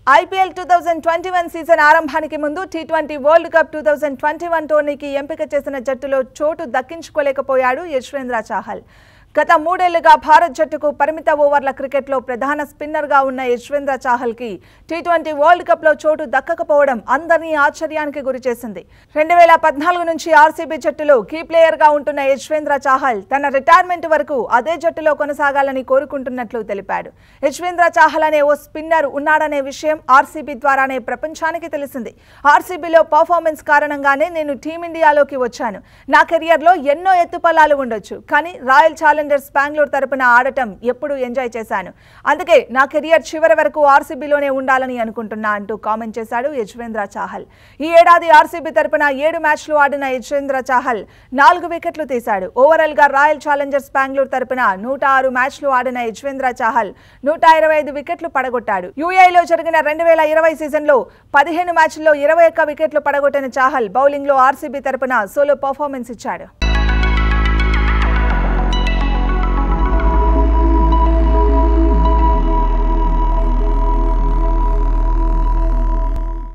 IPL two thousand twenty one season ఆరంభానికి ముందు T twenty world cup two thousand twenty one టోర్నీకి ఎంపిక చేసిన జట్టులో చోటు దక్కించుకోలేకపోయాడు యశ్వేంద్ర చాహల్ గత మూడేళ్లుగా భారత్ జట్టుకు పరిమిత ఓవర్ల క్రికెట్లో ప్రధాన స్పిన్నర్గా ఉన్న యశ్వేంద్ర చాహల్కి టీ ట్వంటీ వరల్డ్ కప్లో చోటు దక్కకపోవడం అందరినీ ఆశ్చర్యానికి గురిచేసింది రెండు వేల పద్నాలుగు నుంచి ఆర్సీబీ జట్టులో కీ ప్లేయర్గా ఉంటున్న యశ్వేంద్ర చాహల్ తన రిటైర్మెంట్ వరకు అదే జట్టులో కొనసాగాలని కోరుకుంటున్నట్లు తెలిపాడు యశ్వేంద్ర చాహల్ అనే ఓ స్పిన్నర్ ఉన్నాడనే విషయం ఆర్సీబీ ద్వారానే ప్రపంచానికి తెలిసింది ఆర్సీబీలో పర్ఫార్మెన్స్ కారణంగానే నేను టీమిండియాలోకి వచ్చాను నా కెరియర్లో ఎన్నో ఎత్తుపల్లాలు ఉండొచ్చు కానీ రాయల్ ఛాలెంజర్స్ బెంగళూరు తరపున ఆడటం ఎప్పుడూ ఎంజాయ్ చేశాను అందుకే నా కెరియర్ చివరి వరకు ఆర్సీబీలోనే ఉండాలని అనుకుంటున్నా అంటూ కామెంట్ చేశాడు యజ్వేంద్ర చాహల్ ఈ ఏడాది ఆర్సీబీ తరపున ఏడు మ్యాచ్లు ఆడిన యజ్వేంద్ర చాహల్ నాలుగు వికెట్లు తీశాడు ఓవరాల్ గా రాయల్ ఛాలెంజర్స్ బెంగళూరు తరపున నూట ఆరు మ్యాచ్లు ఆడిన యజ్వేంద్ర చాహల్ నూట ఇరవై ఐదు వికెట్లు పడగొట్టాడు యూఏలో జరిగిన రెండు వేల ఇరవై సీజన్లో పదిహేను మ్యాచ్ల్లో ఇరవై ఒక్క వికెట్లు పడగొట్టిన చాహల్ బౌలింగ్లో ఆర్సీబీ తరపున సోలో పర్ఫార్మెన్స్ ఇచ్చాడు